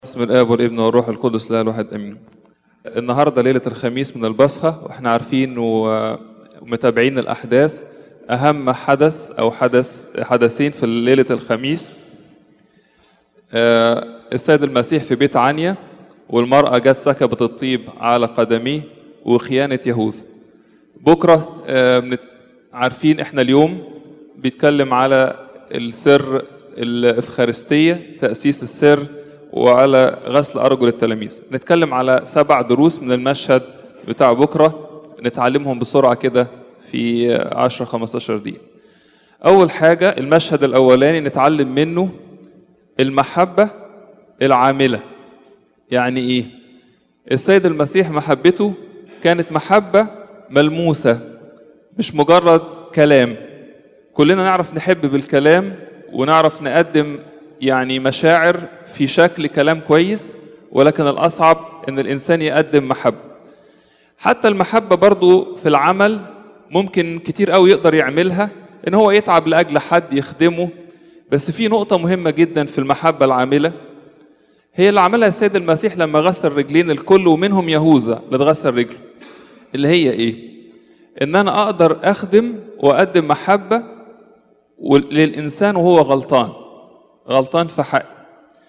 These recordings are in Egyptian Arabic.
بسم الاب والابن والروح القدس لا الواحد امين النهارده ليله الخميس من البصخه واحنا عارفين ومتابعين الاحداث اهم حدث او حدث حدثين في ليله الخميس آه، السيد المسيح في بيت عنيا والمراه جت سكبت الطيب على قدميه وخيانه يهوذا بكره آه، بنت- عارفين احنا اليوم بيتكلم على السر الافخارستيه تاسيس السر وعلى غسل ارجل التلاميذ نتكلم على سبع دروس من المشهد بتاع بكره نتعلمهم بسرعه كده في 10 15 دقيقه اول حاجه المشهد الاولاني نتعلم منه المحبه العامله يعني ايه السيد المسيح محبته كانت محبه ملموسه مش مجرد كلام كلنا نعرف نحب بالكلام ونعرف نقدم يعني مشاعر في شكل كلام كويس ولكن الأصعب إن الإنسان يقدم محبة حتى المحبة برضو في العمل ممكن كتير قوي يقدر يعملها إن هو يتعب لأجل حد يخدمه بس في نقطة مهمة جدا في المحبة العاملة هي اللي عملها السيد المسيح لما غسل رجلين الكل ومنهم يهوذا اللي اتغسل رجله اللي هي ايه؟ ان انا اقدر اخدم واقدم محبه للانسان وهو غلطان غلطان في حقي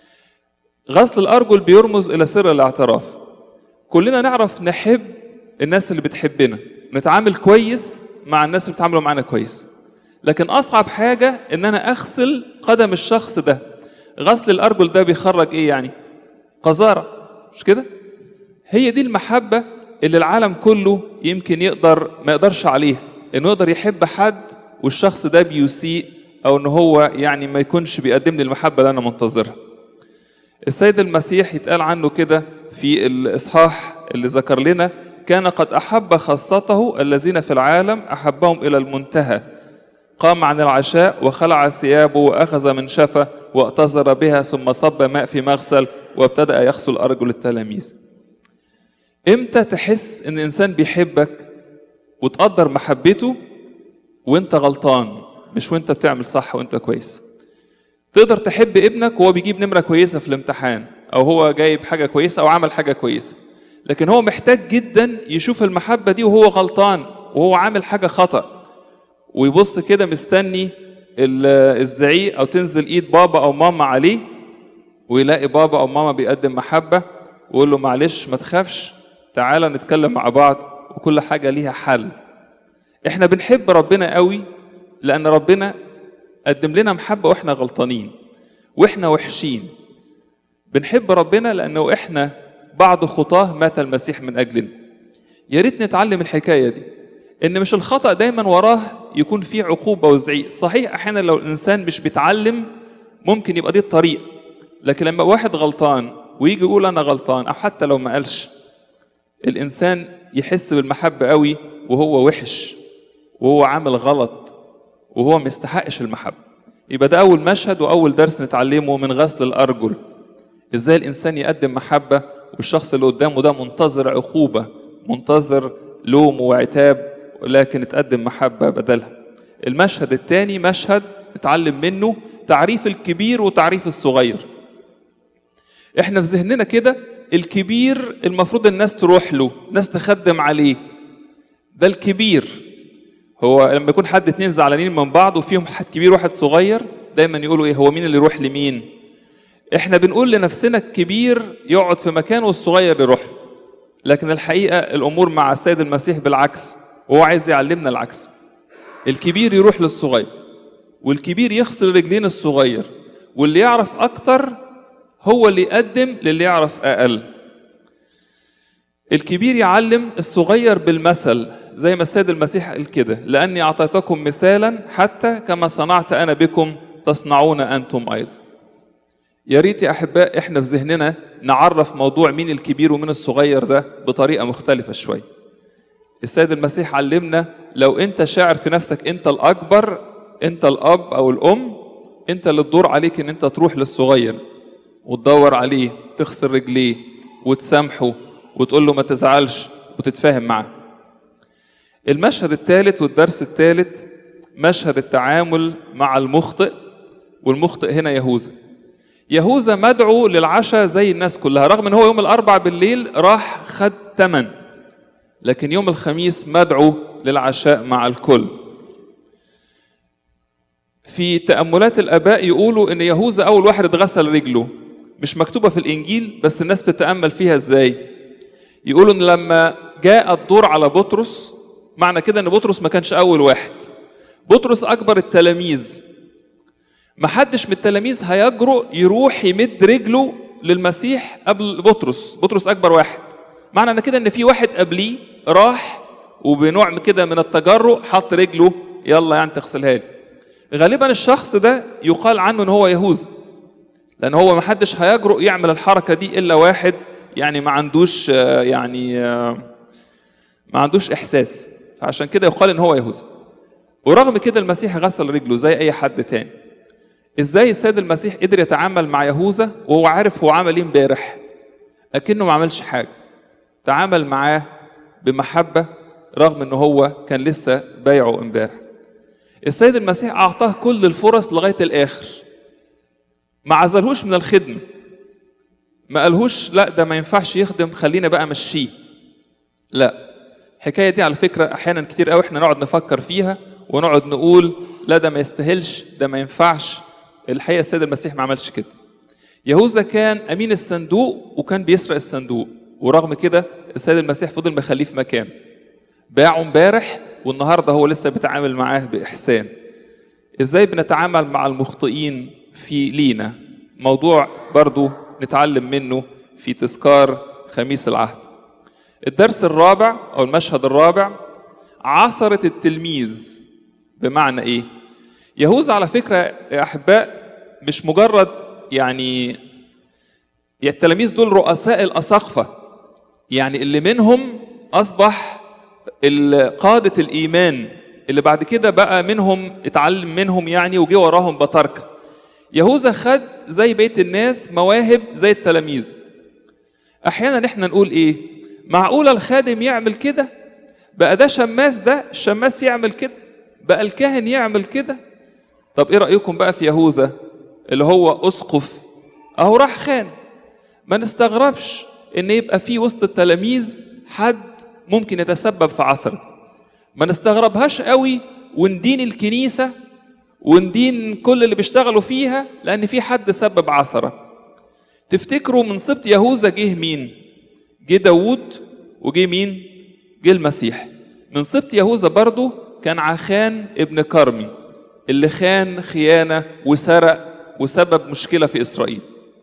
غسل الارجل بيرمز الى سر الاعتراف كلنا نعرف نحب الناس اللي بتحبنا نتعامل كويس مع الناس اللي بتعاملوا معانا كويس لكن اصعب حاجه ان انا اغسل قدم الشخص ده غسل الارجل ده بيخرج ايه يعني قذاره مش كده هي دي المحبة اللي العالم كله يمكن يقدر ما يقدرش عليها انه يقدر يحب حد والشخص ده بيسيء او ان هو يعني ما يكونش بيقدم لي المحبة اللي انا منتظرها السيد المسيح يتقال عنه كده في الاصحاح اللي ذكر لنا كان قد احب خاصته الذين في العالم احبهم الى المنتهى قام عن العشاء وخلع ثيابه واخذ منشفه واعتذر بها ثم صب ماء في مغسل وابتدا يغسل ارجل التلاميذ امتى تحس ان انسان بيحبك وتقدر محبته وانت غلطان مش وانت بتعمل صح وانت كويس تقدر تحب ابنك وهو بيجيب نمرة كويسة في الامتحان او هو جايب حاجة كويسة او عمل حاجة كويسة لكن هو محتاج جدا يشوف المحبة دي وهو غلطان وهو عامل حاجة خطأ ويبص كده مستني ال- الزعيق او تنزل ايد بابا او ماما عليه ويلاقي بابا او ماما بيقدم محبه ويقول له معلش ما تخافش تعالى نتكلم مع بعض وكل حاجه ليها حل احنا بنحب ربنا قوي لان ربنا قدم لنا محبه واحنا غلطانين واحنا وحشين بنحب ربنا لانه احنا بعض خطاه مات المسيح من اجلنا يا ريت نتعلم الحكايه دي ان مش الخطا دايما وراه يكون فيه عقوبه وزعيق صحيح احيانا لو الانسان مش بيتعلم ممكن يبقى دي الطريق لكن لما واحد غلطان ويجي يقول انا غلطان او حتى لو ما قالش الانسان يحس بالمحبه قوي وهو وحش وهو عامل غلط وهو ما يستحقش المحبه يبقى ده اول مشهد واول درس نتعلمه من غسل الارجل ازاي الانسان يقدم محبه والشخص اللي قدامه ده منتظر عقوبه منتظر لوم وعتاب ولكن تقدم محبه بدلها المشهد الثاني مشهد نتعلم منه تعريف الكبير وتعريف الصغير احنا في ذهننا كده الكبير المفروض الناس تروح له ناس تخدم عليه ده الكبير هو لما يكون حد اتنين زعلانين من بعض وفيهم حد كبير وواحد صغير دايما يقولوا ايه هو مين اللي يروح لمين احنا بنقول لنفسنا الكبير يقعد في مكانه والصغير يروح له. لكن الحقيقه الامور مع السيد المسيح بالعكس وهو عايز يعلمنا العكس الكبير يروح للصغير والكبير يغسل رجلين الصغير واللي يعرف اكتر هو اللي يقدم للي يعرف اقل الكبير يعلم الصغير بالمثل زي ما السيد المسيح قال كده لاني اعطيتكم مثالا حتى كما صنعت انا بكم تصنعون انتم ايضا يا ريت يا احباء احنا في ذهننا نعرف موضوع مين الكبير ومين الصغير ده بطريقه مختلفه شويه السيد المسيح علمنا لو انت شاعر في نفسك انت الاكبر انت الاب او الام انت اللي تدور عليك ان انت تروح للصغير وتدور عليه تغسل رجليه وتسامحه وتقول له ما تزعلش وتتفاهم معاه المشهد الثالث والدرس الثالث مشهد التعامل مع المخطئ والمخطئ هنا يهوذا يهوذا مدعو للعشاء زي الناس كلها رغم ان هو يوم الاربع بالليل راح خد تمن لكن يوم الخميس مدعو للعشاء مع الكل في تأملات الآباء يقولوا إن يهوذا أول واحد اتغسل رجله مش مكتوبة في الإنجيل بس الناس بتتأمل فيها إزاي يقولوا إن لما جاء الدور على بطرس معنى كده إن بطرس ما كانش أول واحد بطرس أكبر التلاميذ محدش من التلاميذ هيجرؤ يروح يمد رجله للمسيح قبل بطرس بطرس أكبر واحد معنى ان كده ان في واحد قبليه راح وبنوع كده من التجرؤ حط رجله يلا يعني تغسلها لي غالبا الشخص ده يقال عنه ان هو يهوذا لان هو ما حدش هيجرؤ يعمل الحركه دي الا واحد يعني ما عندوش يعني ما عندوش احساس فعشان كده يقال ان هو يهوذا ورغم كده المسيح غسل رجله زي اي حد تاني ازاي السيد المسيح قدر يتعامل مع يهوذا وهو عارف هو عمل ايه امبارح اكنه ما عملش حاجه تعامل معاه بمحبة رغم ان هو كان لسه بايعه امبارح السيد المسيح اعطاه كل الفرص لغاية الاخر ما عزلهوش من الخدمة ما قالهوش لا ده ما ينفعش يخدم خلينا بقى مشيه لا الحكاية دي على فكرة احيانا كتير قوي احنا نقعد نفكر فيها ونقعد نقول لا ده ما يستاهلش ده ما ينفعش الحقيقة السيد المسيح ما عملش كده يهوذا كان امين الصندوق وكان بيسرق الصندوق ورغم كده السيد المسيح فضل مخليه في مكان باعه امبارح والنهارده هو لسه بيتعامل معاه باحسان ازاي بنتعامل مع المخطئين في لينا موضوع برضو نتعلم منه في تذكار خميس العهد الدرس الرابع او المشهد الرابع عثرة التلميذ بمعنى ايه يهوذا على فكرة يا احباء مش مجرد يعني التلاميذ دول رؤساء الاساقفه يعني اللي منهم اصبح قادة الايمان اللي بعد كده بقى منهم اتعلم منهم يعني وجي وراهم بطاركة يهوذا خد زي بيت الناس مواهب زي التلاميذ احيانا احنا نقول ايه معقولة الخادم يعمل كده بقى ده شماس ده الشماس يعمل كده بقى الكاهن يعمل كده طب ايه رأيكم بقى في يهوذا اللي هو اسقف اهو راح خان ما نستغربش ان يبقى في وسط التلاميذ حد ممكن يتسبب في عثرة ما نستغربهاش قوي وندين الكنيسة وندين كل اللي بيشتغلوا فيها لأن في حد سبب عثرة تفتكروا من سبط يهوذا جه مين؟ جه داوود وجه مين؟ جه المسيح من سبط يهوذا برضو كان عخان ابن كرمي اللي خان خيانة وسرق وسبب مشكلة في إسرائيل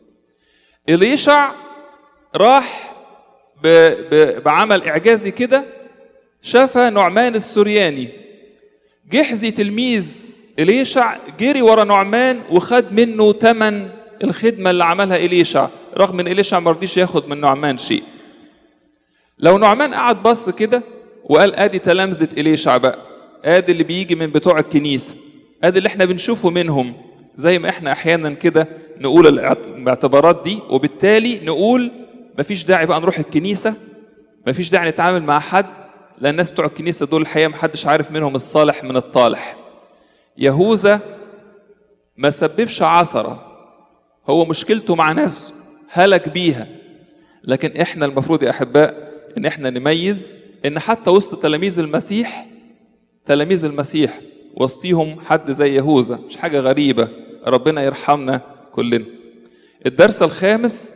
إليشع راح ب... ب... بعمل إعجازي كده شافى نعمان السورياني جحزي تلميذ إليشع جري ورا نعمان وخد منه تمن الخدمة اللي عملها إليشع رغم إن إليشع ما رضيش ياخد من نعمان شيء لو نعمان قعد بص كده وقال ادي تلامذة إليشع بقى ادي اللي بيجي من بتوع الكنيسة ادي اللي احنا بنشوفه منهم زي ما احنا احيانا كده نقول الاعتبارات دي وبالتالي نقول مفيش داعي بقى نروح الكنيسة مفيش داعي نتعامل مع حد لأن الناس بتوع الكنيسة دول الحقيقة محدش عارف منهم الصالح من الطالح يهوذا ما سببش عثرة هو مشكلته مع نفسه هلك بيها لكن احنا المفروض يا أحباء إن احنا نميز إن حتى وسط تلاميذ المسيح تلاميذ المسيح وسطيهم حد زي يهوذا مش حاجة غريبة ربنا يرحمنا كلنا الدرس الخامس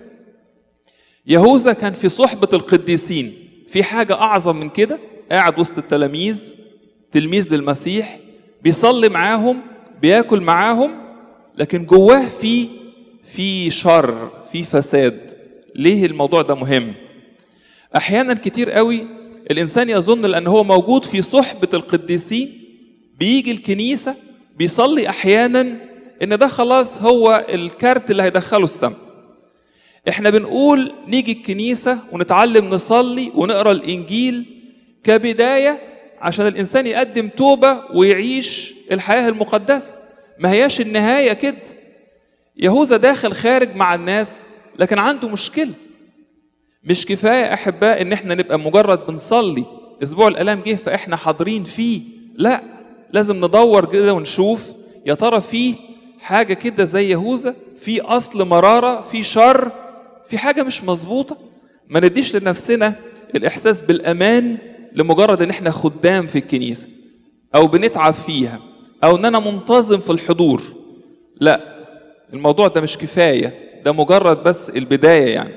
يهوذا كان في صحبة القديسين في حاجة أعظم من كده قاعد وسط التلاميذ تلميذ للمسيح بيصلي معاهم بياكل معاهم لكن جواه في في شر في فساد ليه الموضوع ده مهم احيانا كتير قوي الانسان يظن لان هو موجود في صحبه القديسين بيجي الكنيسه بيصلي احيانا ان ده خلاص هو الكارت اللي هيدخله السما احنا بنقول نيجي الكنيسه ونتعلم نصلي ونقرا الانجيل كبدايه عشان الانسان يقدم توبه ويعيش الحياه المقدسه ما هياش النهايه كده يهوذا داخل خارج مع الناس لكن عنده مشكله مش كفايه احباء ان احنا نبقى مجرد بنصلي اسبوع الالام جه فاحنا حاضرين فيه لا لازم ندور كده ونشوف يا ترى فيه حاجه كده زي يهوذا في اصل مراره في شر في حاجه مش مظبوطه ما نديش لنفسنا الاحساس بالامان لمجرد ان احنا خدام في الكنيسه او بنتعب فيها او ان انا منتظم في الحضور لا الموضوع ده مش كفايه ده مجرد بس البدايه يعني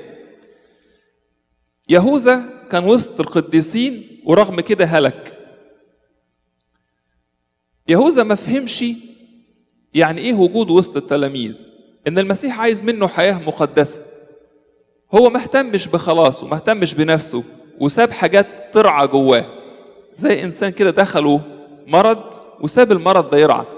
يهوذا كان وسط القديسين ورغم كده هلك يهوذا ما فهمش يعني ايه وجود وسط التلاميذ ان المسيح عايز منه حياه مقدسه هو ما اهتمش بخلاصه ما اهتمش بنفسه وساب حاجات ترعى جواه زي انسان كده دخله مرض وساب المرض ده يرعى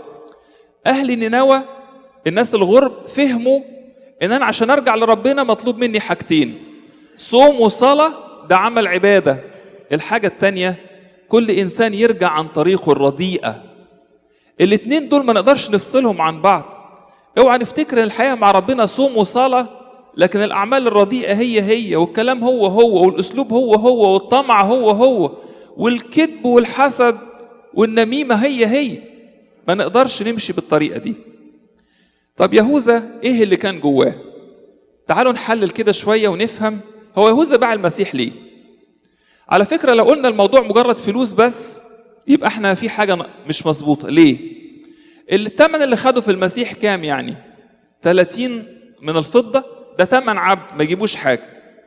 اهل نينوى الناس الغرب فهموا ان انا عشان ارجع لربنا مطلوب مني حاجتين صوم وصلاه ده عمل عباده الحاجه التانيه كل انسان يرجع عن طريقه الرديئه الاتنين دول ما نقدرش نفصلهم عن بعض اوعى نفتكر ان الحياه مع ربنا صوم وصلاه لكن الاعمال الرديئه هي هي والكلام هو هو والاسلوب هو هو والطمع هو هو والكذب والحسد والنميمه هي هي ما نقدرش نمشي بالطريقه دي طب يهوذا ايه اللي كان جواه تعالوا نحلل كده شويه ونفهم هو يهوذا باع المسيح ليه على فكره لو قلنا الموضوع مجرد فلوس بس يبقى احنا في حاجه مش مظبوطه ليه الثمن اللي خده في المسيح كام يعني 30 من الفضه ده ثمن عبد ما يجيبوش حاجه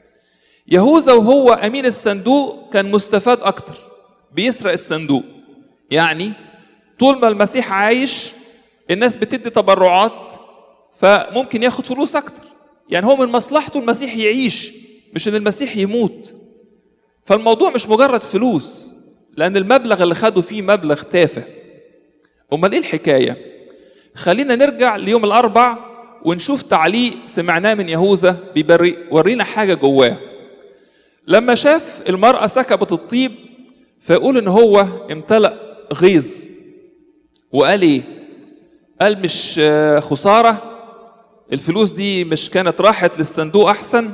يهوذا وهو امين الصندوق كان مستفاد اكتر بيسرق الصندوق يعني طول ما المسيح عايش الناس بتدي تبرعات فممكن ياخد فلوس اكتر يعني هو من مصلحته المسيح يعيش مش ان المسيح يموت فالموضوع مش مجرد فلوس لان المبلغ اللي خده فيه مبلغ تافه امال ايه الحكايه خلينا نرجع ليوم الاربع ونشوف تعليق سمعناه من يهوذا بيورينا حاجه جواه لما شاف المراه سكبت الطيب فيقول ان هو امتلأ غيظ وقال ايه قال مش خساره الفلوس دي مش كانت راحت للصندوق احسن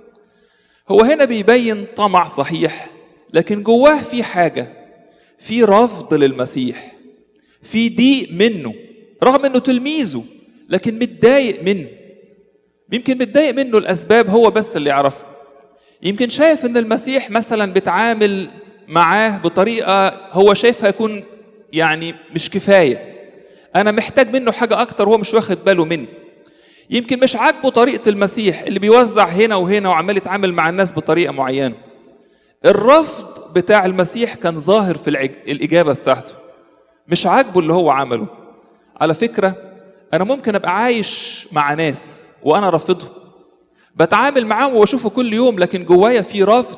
هو هنا بيبين طمع صحيح لكن جواه في حاجه في رفض للمسيح في ضيق منه رغم انه تلميذه لكن متضايق منه يمكن متضايق منه الاسباب هو بس اللي يعرفها يمكن شايف ان المسيح مثلا بيتعامل معاه بطريقه هو شايفها يكون يعني مش كفايه انا محتاج منه حاجه اكتر هو مش واخد باله منه يمكن مش عاجبه طريقه المسيح اللي بيوزع هنا وهنا وعمال يتعامل مع الناس بطريقه معينه الرفض بتاع المسيح كان ظاهر في العج... الاجابه بتاعته مش عاجبه اللي هو عمله على فكره انا ممكن ابقى عايش مع ناس وانا رافضهم بتعامل معاهم واشوفه كل يوم لكن جوايا في رفض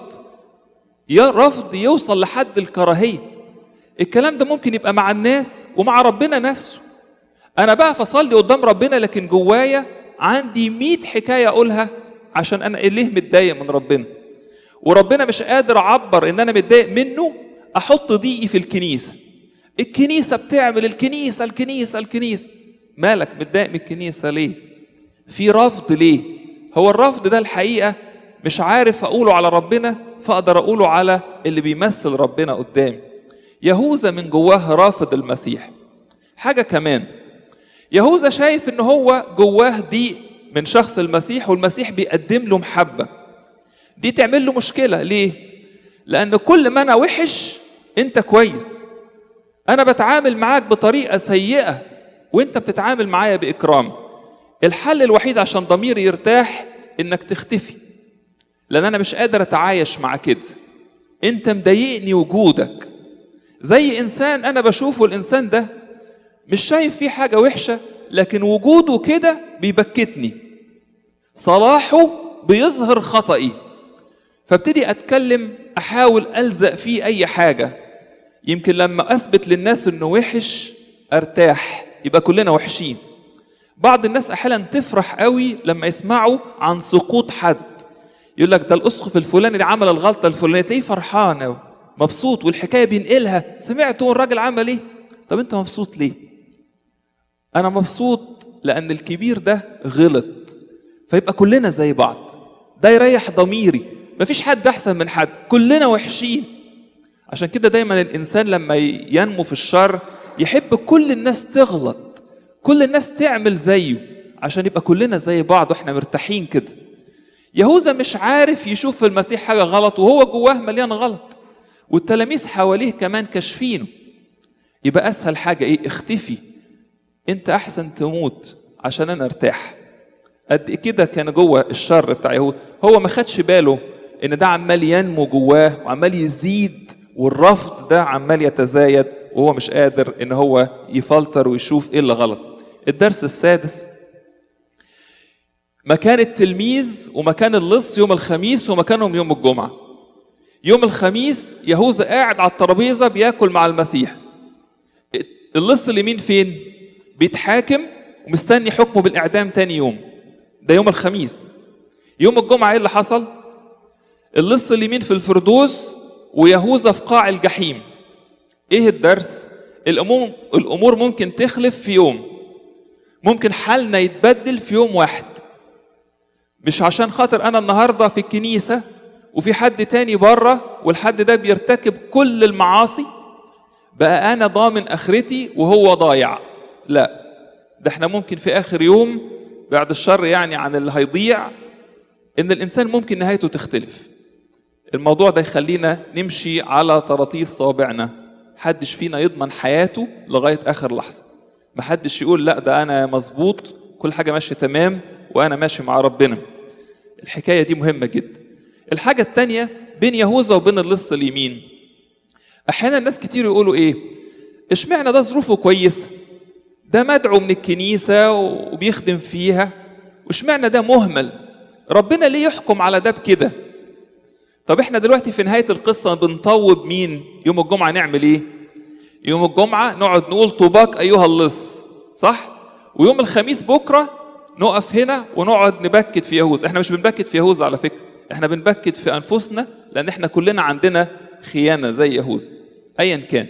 يا رفض يوصل لحد الكراهيه الكلام ده ممكن يبقى مع الناس ومع ربنا نفسه انا بقى فصلي قدام ربنا لكن جوايا عندي مئة حكايه اقولها عشان انا ليه متضايق من ربنا وربنا مش قادر اعبر ان انا متضايق منه احط ضيقي في الكنيسه الكنيسه بتعمل الكنيسه الكنيسه الكنيسه مالك متضايق من الكنيسه ليه في رفض ليه هو الرفض ده الحقيقه مش عارف اقوله على ربنا فاقدر اقوله على اللي بيمثل ربنا قدامي يهوذا من جواه رافض المسيح حاجه كمان يهوذا شايف ان هو جواه ضيق من شخص المسيح والمسيح بيقدم له محبه دي تعمل له مشكله ليه لان كل ما انا وحش انت كويس انا بتعامل معاك بطريقه سيئه وانت بتتعامل معايا باكرام الحل الوحيد عشان ضميري يرتاح انك تختفي لان انا مش قادر اتعايش مع كده انت مضايقني وجودك زي انسان انا بشوفه الانسان ده مش شايف فيه حاجه وحشه لكن وجوده كده بيبكتني صلاحه بيظهر خطئي فابتدي اتكلم احاول الزق فيه اي حاجه يمكن لما اثبت للناس انه وحش ارتاح يبقى كلنا وحشين بعض الناس احيانا تفرح قوي لما يسمعوا عن سقوط حد يقول لك ده الاسقف الفلاني اللي عمل الغلطه الفلانيه تلاقيه فرحان قوي مبسوط والحكايه بينقلها سمعتوا الراجل عمل ايه طب انت مبسوط ليه انا مبسوط لان الكبير ده غلط فيبقى كلنا زي بعض ده يريح ضميري مفيش حد احسن من حد كلنا وحشين عشان كده دايما الانسان لما ينمو في الشر يحب كل الناس تغلط كل الناس تعمل زيه عشان يبقى كلنا زي بعض واحنا مرتاحين كده يهوذا مش عارف يشوف في المسيح حاجة غلط وهو جواه مليان غلط والتلاميذ حواليه كمان كاشفينه يبقى أسهل حاجة إيه اختفي أنت أحسن تموت عشان أنا أرتاح قد إيه كده كان جوه الشر بتاع يهوذا هو ما خدش باله إن ده عمال ينمو جواه وعمال يزيد والرفض ده عمال يتزايد وهو مش قادر إن هو يفلتر ويشوف إيه اللي غلط الدرس السادس مكان التلميذ ومكان اللص يوم الخميس ومكانهم يوم الجمعة يوم الخميس يهوذا قاعد على الترابيزة بياكل مع المسيح اللص اليمين فين بيتحاكم ومستني حكمه بالإعدام تاني يوم ده يوم الخميس يوم الجمعة ايه اللي حصل اللص اليمين في الفردوس ويهوذا في قاع الجحيم ايه الدرس الامور الامور ممكن تخلف في يوم ممكن حالنا يتبدل في يوم واحد مش عشان خاطر انا النهارده في الكنيسه وفي حد تاني بره والحد ده بيرتكب كل المعاصي بقى انا ضامن اخرتي وهو ضايع لا ده احنا ممكن في اخر يوم بعد الشر يعني عن اللي هيضيع ان الانسان ممكن نهايته تختلف الموضوع ده يخلينا نمشي على طراطيف صوابعنا محدش فينا يضمن حياته لغايه اخر لحظه محدش يقول لا ده انا مظبوط كل حاجه ماشيه تمام وانا ماشي مع ربنا الحكايه دي مهمه جدا الحاجه الثانيه بين يهوذا وبين اللص اليمين احيانا ناس كتير يقولوا ايه اشمعنى ده ظروفه كويسه ده مدعو من الكنيسه وبيخدم فيها واشمعنى ده مهمل ربنا ليه يحكم على ده بكده طب احنا دلوقتي في نهايه القصه بنطوب مين يوم الجمعه نعمل ايه يوم الجمعه نقعد نقول طوباك ايها اللص صح ويوم الخميس بكره نقف هنا ونقعد نبكت في يهوذا احنا مش بنبكت في يهوذا على فكره احنا بنبكت في انفسنا لان احنا كلنا عندنا خيانه زي يهوذا ايا كان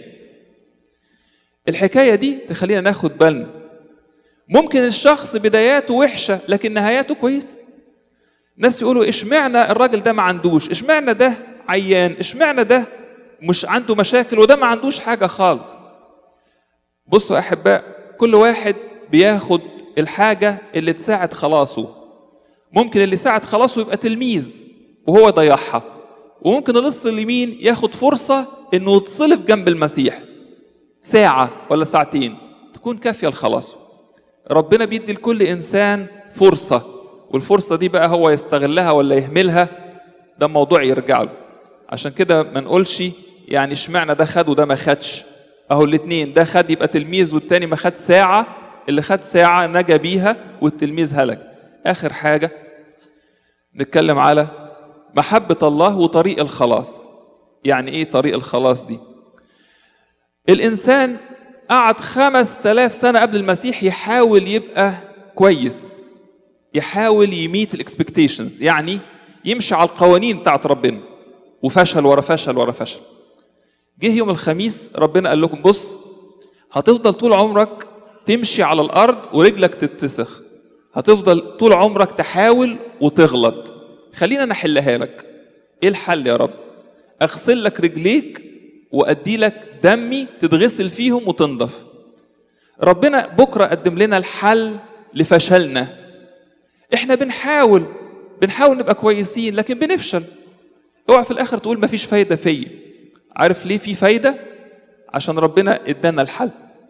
الحكايه دي تخلينا ناخد بالنا ممكن الشخص بداياته وحشه لكن نهاياته كويسه ناس يقولوا اشمعنى الراجل ده ما عندوش اشمعنى ده عيان اشمعنى ده مش عنده مشاكل وده ما عندوش حاجه خالص بصوا يا احباء كل واحد بياخد الحاجه اللي تساعد خلاصه ممكن اللي ساعد خلاصه يبقى تلميذ وهو ضيعها وممكن اللص اليمين ياخد فرصه انه يتصلب جنب المسيح ساعه ولا ساعتين تكون كافيه لخلاصه ربنا بيدي لكل انسان فرصه والفرصه دي بقى هو يستغلها ولا يهملها ده موضوع يرجع له عشان كده ما نقولش يعني اشمعنى ده خد وده ما خدش اهو الاثنين ده خد يبقى تلميذ والتاني ما خد ساعه اللي خد ساعه نجا بيها والتلميذ هلك اخر حاجه نتكلم على محبه الله وطريق الخلاص يعني ايه طريق الخلاص دي الانسان قعد خمس تلاف سنه قبل المسيح يحاول يبقى كويس يحاول يميت الاكسبكتيشنز يعني يمشي على القوانين بتاعت ربنا وفشل ورا فشل ورا فشل جه يوم الخميس ربنا قال لكم بص هتفضل طول عمرك تمشي على الارض ورجلك تتسخ هتفضل طول عمرك تحاول وتغلط خلينا نحلها لك ايه الحل يا رب اغسل لك رجليك وادي لك دمي تتغسل فيهم وتنضف ربنا بكره قدم لنا الحل لفشلنا احنا بنحاول بنحاول نبقى كويسين لكن بنفشل اوعى في الاخر تقول مفيش فايده فيا عارف ليه في فايده عشان ربنا ادانا الحل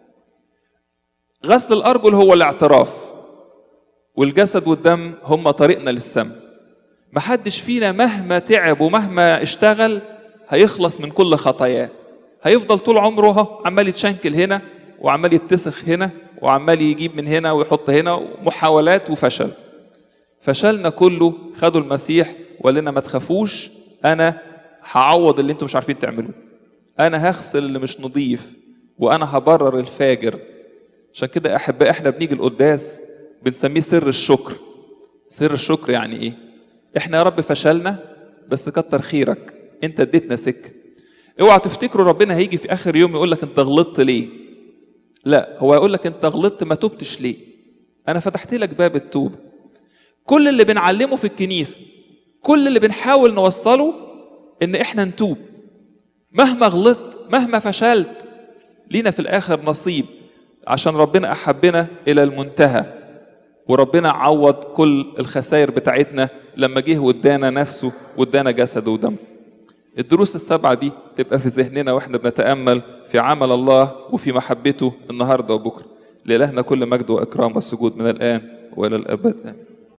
غسل الارجل هو الاعتراف والجسد والدم هم طريقنا للسماء محدش فينا مهما تعب ومهما اشتغل هيخلص من كل خطاياه هيفضل طول عمره اهو عمال يتشنكل هنا وعمال يتسخ هنا وعمال يجيب من هنا ويحط هنا محاولات وفشل فشلنا كله خدوا المسيح وقال لنا ما تخافوش انا هعوض اللي انتم مش عارفين تعملوه انا هغسل اللي مش نظيف وانا هبرر الفاجر عشان كده يا احباء احنا بنيجي القداس بنسميه سر الشكر سر الشكر يعني ايه احنا يا رب فشلنا بس كتر خيرك انت اديتنا سكه اوعى تفتكروا ربنا هيجي في اخر يوم يقول لك انت غلطت ليه لا هو يقول لك انت غلطت ما تبتش ليه انا فتحت لك باب التوبه كل اللي بنعلمه في الكنيسه كل اللي بنحاول نوصله ان احنا نتوب مهما غلطت مهما فشلت لينا في الاخر نصيب عشان ربنا احبنا الى المنتهى وربنا عوض كل الخسائر بتاعتنا لما جه وادانا نفسه وادانا جسده ودم الدروس السبعة دي تبقى في ذهننا واحنا بنتأمل في عمل الله وفي محبته النهاردة وبكرة لإلهنا كل مجد وإكرام والسجود من الآن وإلى الأبد آمين